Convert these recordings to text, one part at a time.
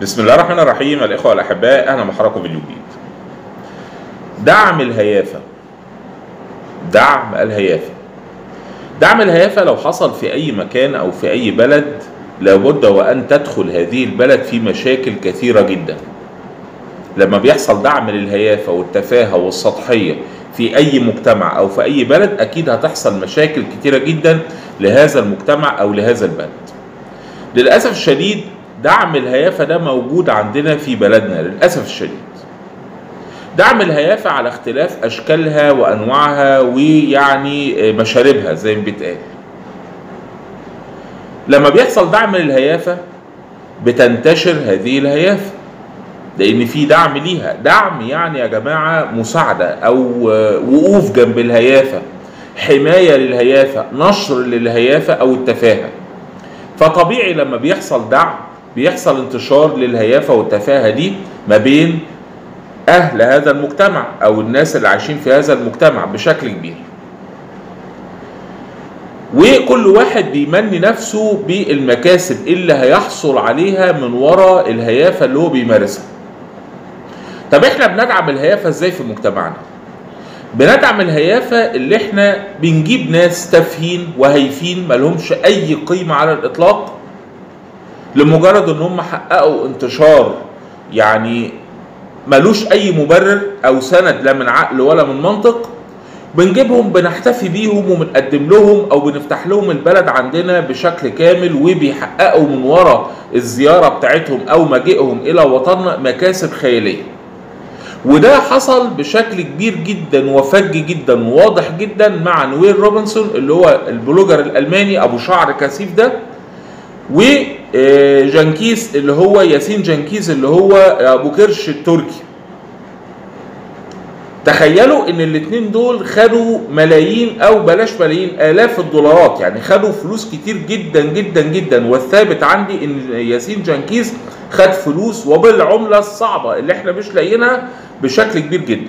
بسم الله الرحمن الرحيم الإخوة الأحباء أهلا بحضراتكم فيديو جديد. دعم الهيافة دعم الهيافة دعم الهيافة لو حصل في أي مكان أو في أي بلد لابد وأن تدخل هذه البلد في مشاكل كثيرة جدا لما بيحصل دعم للهيافة والتفاهة والسطحية في أي مجتمع أو في أي بلد أكيد هتحصل مشاكل كثيرة جدا لهذا المجتمع أو لهذا البلد للأسف الشديد دعم الهيافة ده موجود عندنا في بلدنا للأسف الشديد دعم الهيافة على اختلاف أشكالها وأنواعها ويعني مشاربها زي ما بيتقال لما بيحصل دعم للهيافة بتنتشر هذه الهيافة لأن في دعم ليها دعم يعني يا جماعة مساعدة أو وقوف جنب الهيافة حماية للهيافة نشر للهيافة أو التفاهة فطبيعي لما بيحصل دعم بيحصل انتشار للهيافة والتفاهة دي ما بين أهل هذا المجتمع أو الناس اللي عايشين في هذا المجتمع بشكل كبير وكل واحد بيمني نفسه بالمكاسب اللي هيحصل عليها من وراء الهيافة اللي هو بيمارسها طب احنا بندعم الهيافة ازاي في مجتمعنا بندعم الهيافة اللي احنا بنجيب ناس تافهين وهايفين مالهمش اي قيمة على الاطلاق لمجرد ان هم حققوا انتشار يعني ملوش اي مبرر او سند لا من عقل ولا من منطق بنجيبهم بنحتفي بيهم وبنقدم لهم او بنفتح لهم البلد عندنا بشكل كامل وبيحققوا من ورا الزياره بتاعتهم او مجيئهم الى وطننا مكاسب خياليه. وده حصل بشكل كبير جدا وفج جدا وواضح جدا مع نويل روبنسون اللي هو البلوجر الالماني ابو شعر كثيف ده وجنكيز اللي هو ياسين جنكيز اللي هو ابو كرش التركي تخيلوا ان الاثنين دول خدوا ملايين او بلاش ملايين الاف الدولارات يعني خدوا فلوس كتير جدا جدا جدا والثابت عندي ان ياسين جنكيز خد فلوس وبالعمله الصعبه اللي احنا مش لاقيينها بشكل كبير جدا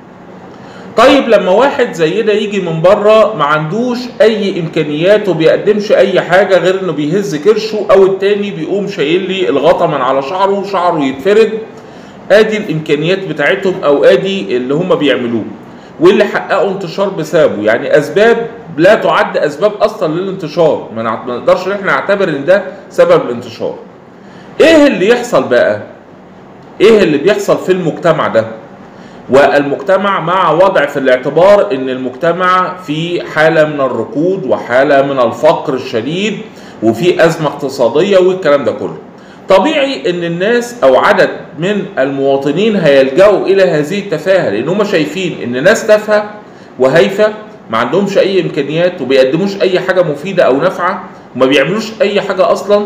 طيب لما واحد زي ده يجي من بره ما عندوش اي امكانيات وبيقدمش اي حاجه غير انه بيهز كرشه او التاني بيقوم شايل لي الغطا من على شعره وشعره يتفرد ادي الامكانيات بتاعتهم او ادي اللي هم بيعملوه واللي حققوا انتشار بسببه يعني اسباب لا تعد اسباب اصلا للانتشار ما نقدرش ان احنا نعتبر ان ده سبب الانتشار ايه اللي يحصل بقى ايه اللي بيحصل في المجتمع ده والمجتمع مع وضع في الاعتبار ان المجتمع في حاله من الركود وحاله من الفقر الشديد وفي ازمه اقتصاديه والكلام ده كله طبيعي ان الناس او عدد من المواطنين هيلجأوا الى هذه التفاهه لان هم شايفين ان ناس تافهه وهايفه ما عندهمش اي امكانيات وبيقدموش اي حاجه مفيده او نافعه وما بيعملوش اي حاجه اصلا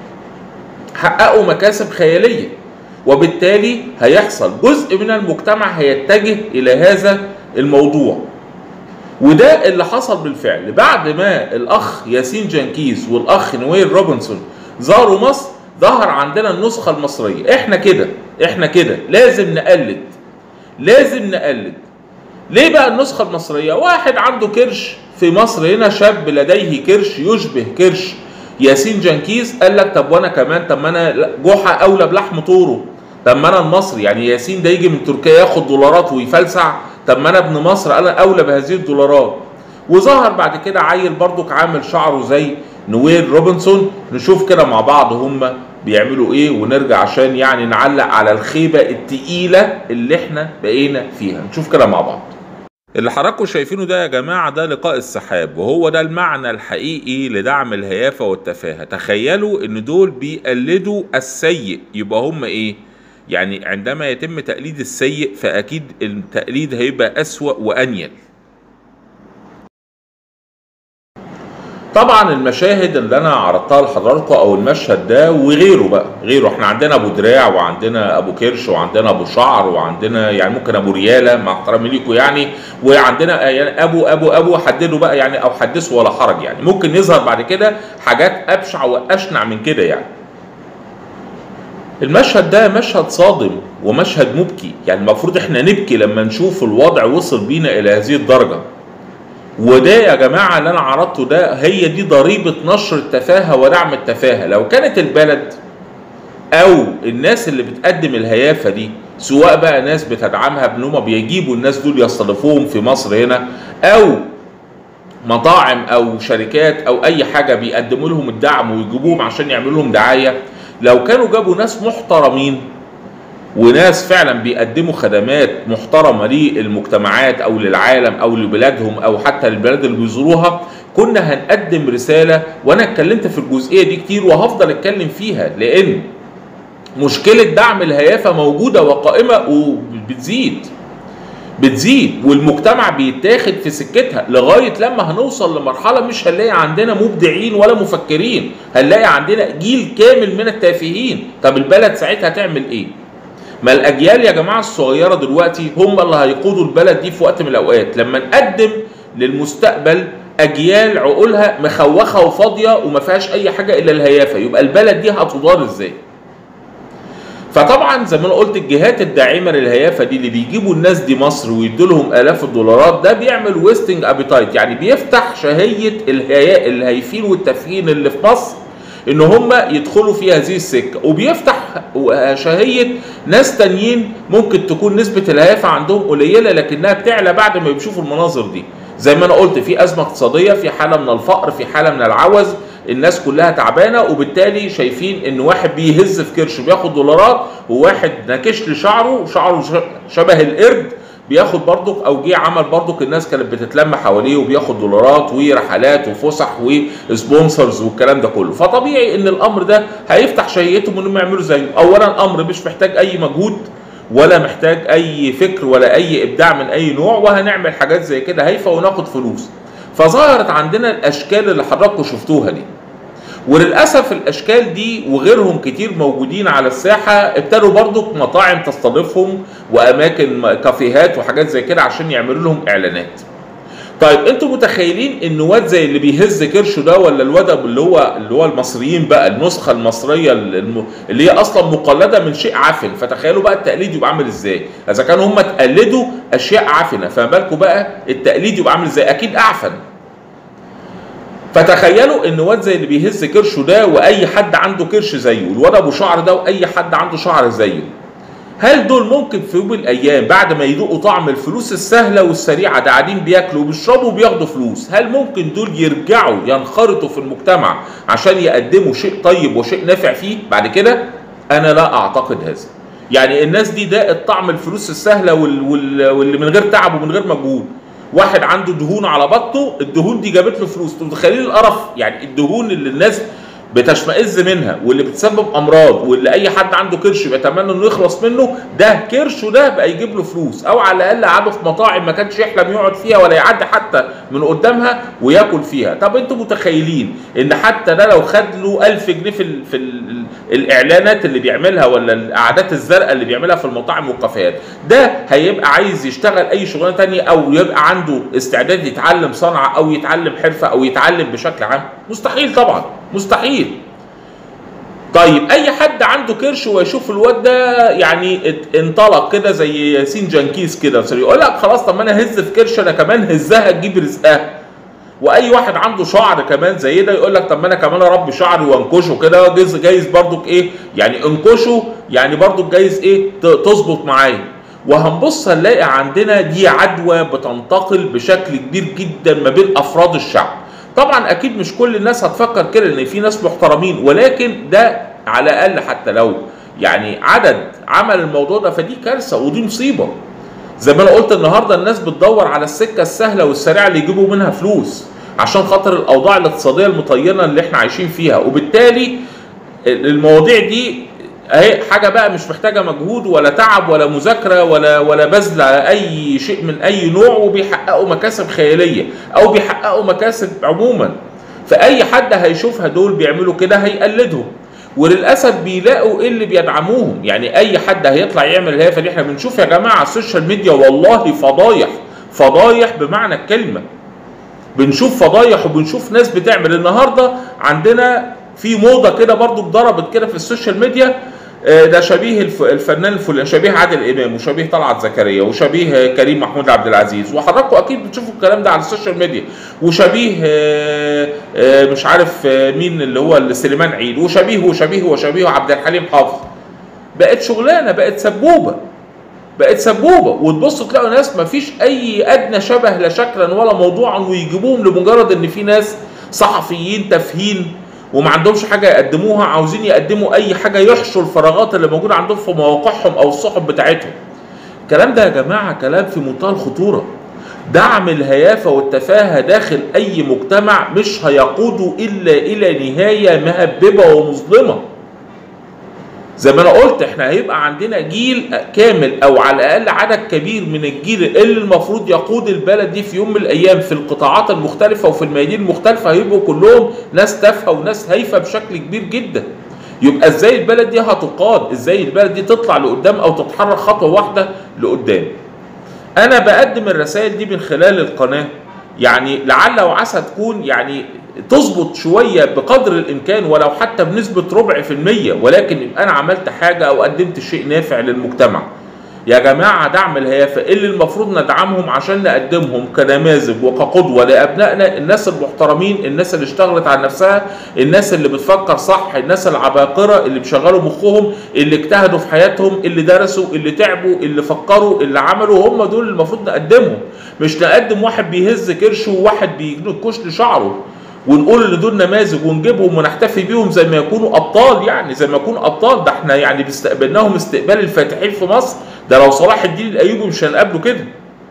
حققوا مكاسب خياليه وبالتالي هيحصل جزء من المجتمع هيتجه الى هذا الموضوع وده اللي حصل بالفعل بعد ما الاخ ياسين جنكيز والاخ نويل روبنسون زاروا مصر ظهر عندنا النسخه المصريه احنا كده احنا كده لازم نقلد لازم نقلد ليه بقى النسخه المصريه واحد عنده كرش في مصر هنا شاب لديه كرش يشبه كرش ياسين جنكيز قال لك طب وانا كمان طب ما انا جحا اولى بلحم طوره طب ما انا المصري يعني ياسين ده يجي من تركيا ياخد دولارات ويفلسع طب ما انا ابن مصر انا اولى بهذه الدولارات وظهر بعد كده عيل برضك عامل شعره زي نويل روبنسون نشوف كده مع بعض هم بيعملوا ايه ونرجع عشان يعني نعلق على الخيبه التقيله اللي احنا بقينا فيها نشوف كده مع بعض اللي حضراتكم شايفينه ده يا جماعه ده لقاء السحاب وهو ده المعنى الحقيقي لدعم الهيافه والتفاهه تخيلوا ان دول بيقلدوا السيء يبقى هم ايه يعني عندما يتم تقليد السيء فاكيد التقليد هيبقى اسوا وانيل طبعا المشاهد اللي انا عرضتها لحضراتكم او المشهد ده وغيره بقى غيره احنا عندنا ابو دراع وعندنا ابو كرش وعندنا ابو شعر وعندنا يعني ممكن ابو رياله مع احترامي ليكم يعني وعندنا يعني ابو ابو ابو حددوا بقى يعني او حدثوا ولا حرج يعني ممكن يظهر بعد كده حاجات ابشع واشنع من كده يعني المشهد ده مشهد صادم ومشهد مبكي يعني المفروض احنا نبكي لما نشوف الوضع وصل بينا الى هذه الدرجه وده يا جماعة اللي أنا عرضته ده هي دي ضريبة نشر التفاهة ودعم التفاهة لو كانت البلد او الناس اللي بتقدم الهيافه دي سواء بقى ناس بتدعمها بان هم بيجيبوا الناس دول يستضيفوهم في مصر هنا او مطاعم او شركات او اي حاجه بيقدموا لهم الدعم ويجيبوهم عشان يعملوا لهم دعايه لو كانوا جابوا ناس محترمين وناس فعلا بيقدموا خدمات محترمه للمجتمعات او للعالم او لبلادهم او حتى للبلاد اللي بيزوروها كنا هنقدم رساله وانا اتكلمت في الجزئيه دي كتير وهفضل اتكلم فيها لان مشكله دعم الهيافه موجوده وقائمه وبتزيد بتزيد والمجتمع بيتاخد في سكتها لغايه لما هنوصل لمرحله مش هنلاقي عندنا مبدعين ولا مفكرين هنلاقي عندنا جيل كامل من التافهين طب البلد ساعتها تعمل ايه ما الاجيال يا جماعه الصغيره دلوقتي هم اللي هيقودوا البلد دي في وقت من الاوقات لما نقدم للمستقبل اجيال عقولها مخوخه وفاضيه وما فيهاش اي حاجه الا الهيافه يبقى البلد دي هتدار ازاي فطبعا زي ما انا قلت الجهات الداعمه للهيافه دي اللي بيجيبوا الناس دي مصر ويدوا لهم الاف الدولارات ده بيعمل ويستنج ابيتايت يعني بيفتح شهيه الهيا الهايفين والتافهين اللي في مصر ان هم يدخلوا في هذه السكه وبيفتح شهيه ناس تانيين ممكن تكون نسبه الهيافه عندهم قليله لكنها بتعلى بعد ما بيشوفوا المناظر دي زي ما انا قلت في ازمه اقتصاديه في حاله من الفقر في حاله من العوز الناس كلها تعبانه وبالتالي شايفين ان واحد بيهز في كرشه بياخد دولارات وواحد ناكش لي شعره شعره شبه القرد بياخد برضك او جه عمل برضك الناس كانت بتتلم حواليه وبياخد دولارات ورحلات وفسح وسبونسرز والكلام ده كله فطبيعي ان الامر ده هيفتح شهيتهم انهم يعملوا زيه اولا الامر مش محتاج اي مجهود ولا محتاج اي فكر ولا اي ابداع من اي نوع وهنعمل حاجات زي كده هايفه وناخد فلوس فظهرت عندنا الاشكال اللي حضراتكم شفتوها دي وللاسف الاشكال دي وغيرهم كتير موجودين على الساحه ابتدوا برضو مطاعم تستضيفهم واماكن كافيهات وحاجات زي كده عشان يعملوا لهم اعلانات طيب انتوا متخيلين ان واد زي اللي بيهز كرشه ده ولا الواد اللي هو اللي هو المصريين بقى النسخه المصريه اللي هي اصلا مقلده من شيء عفن فتخيلوا بقى التقليد يبقى عامل ازاي اذا كانوا هم تقلدوا اشياء عفنه فما بالكم بقى التقليد يبقى عامل ازاي اكيد اعفن فتخيلوا ان واد زي اللي بيهز كرشه ده واي حد عنده كرش زيه الواد ابو شعر ده واي حد عنده شعر زيه هل دول ممكن في يوم من الايام بعد ما يذوقوا طعم الفلوس السهله والسريعه ده قاعدين بياكلوا وبيشربوا وبياخدوا فلوس هل ممكن دول يرجعوا ينخرطوا في المجتمع عشان يقدموا شيء طيب وشيء نافع فيه بعد كده انا لا اعتقد هذا يعني الناس دي داقت طعم الفلوس السهله وال... وال... واللي من غير تعب ومن غير مجهود واحد عنده دهون على بطنه الدهون دي جابت له فلوس انتوا متخيلين القرف يعني الدهون اللي الناس بتشمئز منها واللي بتسبب امراض واللي اي حد عنده كرش بيتمنى انه يخلص منه ده كرشه ده بقى يجيب له فلوس او على الاقل قعده في مطاعم ما كانش يحلم يقعد فيها ولا يعدي حتى من قدامها وياكل فيها طب انتوا متخيلين ان حتى ده لو خد له 1000 جنيه في ال في ال الاعلانات اللي بيعملها ولا القعدات الزرقاء اللي بيعملها في المطاعم والكافيهات ده هيبقى عايز يشتغل اي شغلانه ثانيه او يبقى عنده استعداد يتعلم صنعه او يتعلم حرفه او يتعلم بشكل عام مستحيل طبعا مستحيل طيب اي حد عنده كرش ويشوف الواد ده يعني انطلق كده زي ياسين جنكيز كده يقول لك خلاص طب ما انا هز في كرش انا كمان هزها تجيب رزقها واي واحد عنده شعر كمان زي ده يقول لك طب ما انا كمان اربي شعري وانكشه كده جايز جايز برضك ايه يعني انكشه يعني برضك جايز ايه تظبط معايا وهنبص هنلاقي عندنا دي عدوى بتنتقل بشكل كبير جدا ما بين افراد الشعب طبعا اكيد مش كل الناس هتفكر كده ان في ناس محترمين ولكن ده على الاقل حتى لو يعني عدد عمل الموضوع ده فدي كارثه ودي مصيبه زي ما انا قلت النهارده الناس بتدور على السكه السهله والسريعه اللي يجيبوا منها فلوس عشان خاطر الاوضاع الاقتصاديه المطينه اللي احنا عايشين فيها وبالتالي المواضيع دي اهي حاجه بقى مش محتاجه مجهود ولا تعب ولا مذاكره ولا ولا بذل على اي شيء من اي نوع وبيحققوا مكاسب خياليه او بيحققوا مكاسب عموما فاي حد هيشوفها دول بيعملوا كده هيقلدهم وللاسف بيلاقوا ايه اللي بيدعموهم يعني اي حد هيطلع يعمل الهيافه دي احنا بنشوف يا جماعه على السوشيال ميديا والله فضايح فضايح بمعنى الكلمه بنشوف فضايح وبنشوف ناس بتعمل النهارده عندنا في موضه كده برضو ضربت كده في السوشيال ميديا آه، ده شبيه الف- الفنان الفلاني شبيه عادل امام وشبيه طلعت زكريا وشبيه كريم محمود عبد العزيز وحضراتكم اكيد بتشوفوا الكلام ده على السوشيال ميديا وشبيه آه، آه، مش عارف آه، مين اللي هو سليمان عيد وشبيه وشبيه وشبيه عبد الحليم حافظ بقت شغلانه بقت سبوبه بقت سبوبه وتبصوا تلاقوا ناس ما فيش اي ادنى شبه لا شكلا ولا موضوعا ويجيبوهم لمجرد ان في ناس صحفيين تافهين وما عندهمش حاجه يقدموها عاوزين يقدموا اي حاجه يحشوا الفراغات اللي موجوده عندهم في مواقعهم او الصحف بتاعتهم. الكلام ده يا جماعه كلام في منتهى الخطوره. دعم الهيافه والتفاهه داخل اي مجتمع مش هيقوده الا الى نهايه مهببه ومظلمه. زي ما انا قلت احنا هيبقى عندنا جيل كامل او على الاقل عدد كبير من الجيل اللي المفروض يقود البلد دي في يوم من الايام في القطاعات المختلفه وفي الميادين المختلفه هيبقوا كلهم ناس تافهه وناس هايفه بشكل كبير جدا. يبقى ازاي البلد دي هتقاد؟ ازاي البلد دي تطلع لقدام او تتحرك خطوه واحده لقدام؟ انا بقدم الرسائل دي من خلال القناه يعني لعل وعسى تكون يعني تظبط شويه بقدر الامكان ولو حتى بنسبه ربع في الميه ولكن يبقى انا عملت حاجه او قدمت شيء نافع للمجتمع. يا جماعه دعم الهيافه اللي المفروض ندعمهم عشان نقدمهم كنماذج وكقدوه لابنائنا الناس المحترمين الناس اللي اشتغلت على نفسها الناس اللي بتفكر صح الناس العباقره اللي بيشغلوا مخهم اللي اجتهدوا في حياتهم اللي درسوا اللي تعبوا اللي فكروا اللي عملوا هم دول اللي المفروض نقدمهم مش نقدم واحد بيهز كرشه وواحد بيكش شعره ونقول ان دول نماذج ونجيبهم ونحتفي بيهم زي ما يكونوا ابطال يعني زي ما يكونوا ابطال ده احنا يعني باستقبلناهم استقبال الفاتحين في مصر ده لو صلاح الدين الايوبي مش هنقابله كده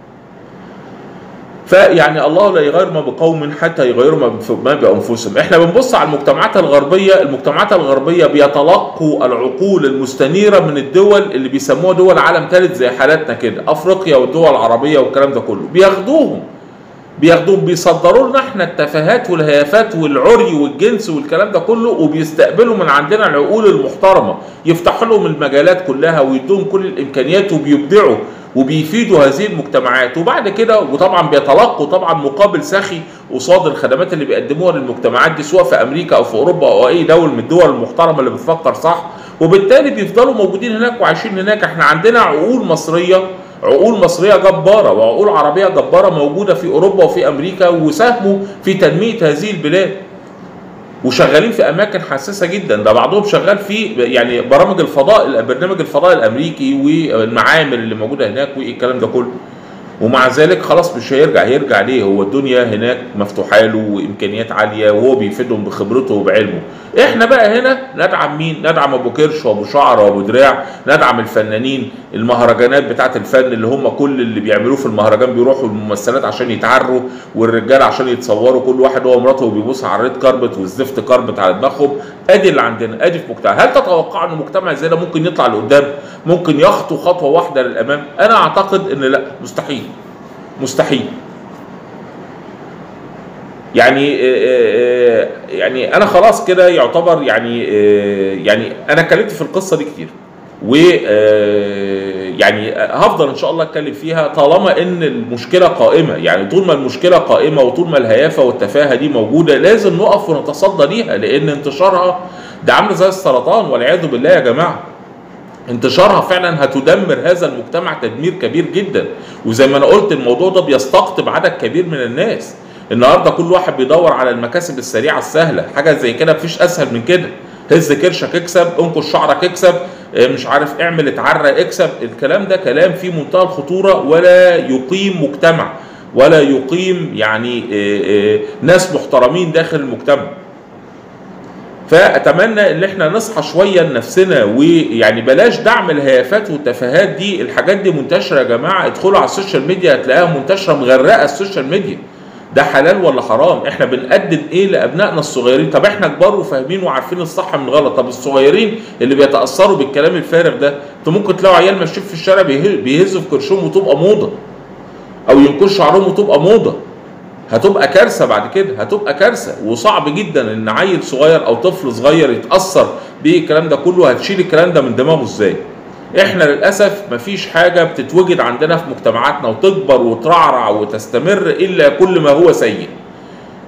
فيعني الله لا يغير ما بقوم حتى يغيروا ما بف- ما بانفسهم احنا بنبص على المجتمعات الغربيه المجتمعات الغربيه بيتلقوا العقول المستنيره من الدول اللي بيسموها دول عالم ثالث زي حالاتنا كده افريقيا والدول العربيه والكلام ده كله بياخدوهم بياخدوهم بيصدروا لنا احنا التفاهات والهيافات والعري والجنس والكلام ده كله وبيستقبلوا من عندنا العقول المحترمه يفتحوا لهم المجالات كلها ويدوهم كل الامكانيات وبيبدعوا وبيفيدوا هذه المجتمعات وبعد كده وطبعا بيتلقوا طبعا مقابل سخي قصاد الخدمات اللي بيقدموها للمجتمعات دي سواء في امريكا او في اوروبا او اي دوله من الدول المحترمه اللي بتفكر صح وبالتالي بيفضلوا موجودين هناك وعايشين هناك احنا عندنا عقول مصريه عقول مصريه جباره وعقول عربيه جباره موجوده في اوروبا وفي امريكا وساهموا في تنميه هذه البلاد وشغالين في اماكن حساسه جدا ده بعضهم شغال في يعني برامج الفضاء برنامج الفضاء الامريكي والمعامل اللي موجوده هناك والكلام ده كله ومع ذلك خلاص مش هيرجع هيرجع ليه هو الدنيا هناك مفتوحه له وامكانيات عاليه وهو بيفيدهم بخبرته وبعلمه احنا بقى هنا ندعم مين ندعم ابو كرش وابو شعر وابو دراع ندعم الفنانين المهرجانات بتاعه الفن اللي هم كل اللي بيعملوه في المهرجان بيروحوا الممثلات عشان يتعروا والرجال عشان يتصوروا كل واحد هو ومراته وبيبص على الريد كاربت والزفت كاربت على دماغهم ادي اللي عندنا ادي في مجتمع هل تتوقع ان مجتمع زي ده ممكن يطلع لقدام ممكن يخطو خطوه واحده للامام انا اعتقد ان لا مستحيل مستحيل يعني آه، آه، يعني انا خلاص كده يعتبر يعني آه، يعني انا اتكلمت في القصه دي كتير و آه، يعني هفضل ان شاء الله اتكلم فيها طالما ان المشكله قائمه يعني طول ما المشكله قائمه وطول ما الهيافه والتفاهه دي موجوده لازم نقف ونتصدى ليها لان انتشارها ده عامل زي السرطان والعياذ بالله يا جماعه انتشارها فعلا هتدمر هذا المجتمع تدمير كبير جدا وزي ما انا قلت الموضوع ده بيستقطب عدد كبير من الناس النهارده كل واحد بيدور على المكاسب السريعه السهله حاجه زي كده مفيش اسهل من كده هز كرشك اكسب انقش شعرك اكسب اه، مش عارف اعمل اتعرى اكسب الكلام ده كلام فيه منتهى الخطوره ولا يقيم مجتمع ولا يقيم يعني اه، اه، ناس محترمين داخل المجتمع فاتمنى ان احنا نصحى شويه لنفسنا ويعني بلاش دعم الهيافات والتفاهات دي الحاجات دي منتشره يا جماعه ادخلوا على السوشيال ميديا هتلاقيها منتشره مغرقه السوشيال ميديا ده حلال ولا حرام احنا بنقدم ايه لابنائنا الصغيرين طب احنا كبار وفاهمين وعارفين الصح من الغلط طب الصغيرين اللي بيتاثروا بالكلام الفارغ ده انتوا ممكن تلاقوا عيال ماشيين في الشارع بيه- بيهزوا في كرشهم وتبقى موضه او ينكشوا شعرهم وتبقى موضه هتبقى كارثه بعد كده هتبقى كارثه وصعب جدا ان عيل صغير او طفل صغير يتاثر بالكلام ده كله هتشيل الكلام ده من دماغه ازاي احنا للاسف مفيش حاجه بتتوجد عندنا في مجتمعاتنا وتكبر وترعرع وتستمر الا كل ما هو سيء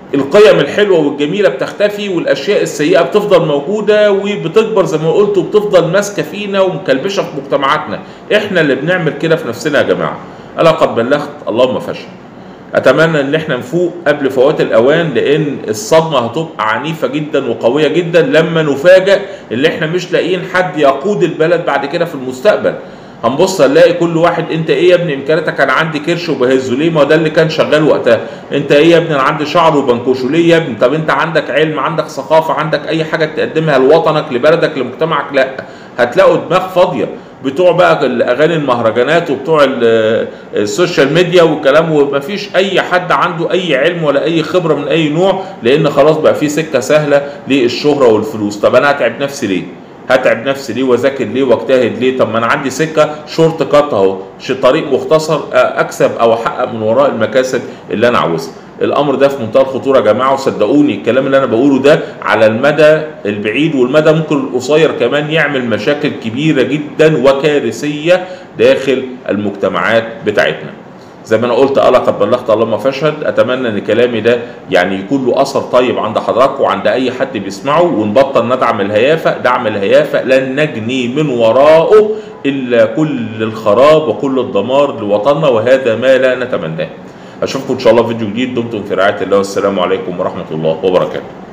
القيم الحلوه والجميله بتختفي والاشياء السيئه بتفضل موجوده وبتكبر زي ما قلت وبتفضل ماسكه فينا ومكلبشه في مجتمعاتنا احنا اللي بنعمل كده في نفسنا يا جماعه الا قد بلغت اللهم فشل اتمنى ان احنا نفوق قبل فوات الاوان لان الصدمه هتبقى عنيفه جدا وقويه جدا لما نفاجئ ان احنا مش لاقيين حد يقود البلد بعد كده في المستقبل هنبص نلاقي كل واحد انت ايه يا ابني امكانياتك انا عندي كرش وبهزه ليه ما ده اللي كان شغال وقتها انت ايه يا ابني انا عندي شعر وبنكشه ليه يا ابني طب انت عندك علم عندك ثقافه عندك اي حاجه تقدمها لوطنك لبلدك لمجتمعك لا هتلاقوا دماغ فاضيه بتوع بقى الاغاني المهرجانات وبتوع السوشيال ميديا والكلام ومفيش اي حد عنده اي علم ولا اي خبره من اي نوع لان خلاص بقى في سكه سهله للشهره والفلوس طب انا هتعب نفسي ليه هتعب نفسي ليه واذاكر ليه واجتهد ليه طب ما انا عندي سكه شورت كات اهو طريق مختصر اكسب او احقق من وراء المكاسب اللي انا عاوزها الامر ده في منتهى الخطوره يا جماعه وصدقوني الكلام اللي انا بقوله ده على المدى البعيد والمدى ممكن القصير كمان يعمل مشاكل كبيره جدا وكارثيه داخل المجتمعات بتاعتنا زي ما انا قلت الا قد بلغت اللهم فاشهد اتمنى ان كلامي ده يعني يكون له اثر طيب عند حضراتكم وعند اي حد بيسمعه ونبطل ندعم الهيافه دعم الهيافه لن نجني من وراءه الا كل الخراب وكل الدمار لوطننا وهذا ما لا نتمناه اشوفكم ان شاء الله في فيديو جديد دمتم في رعايه الله والسلام عليكم ورحمه الله وبركاته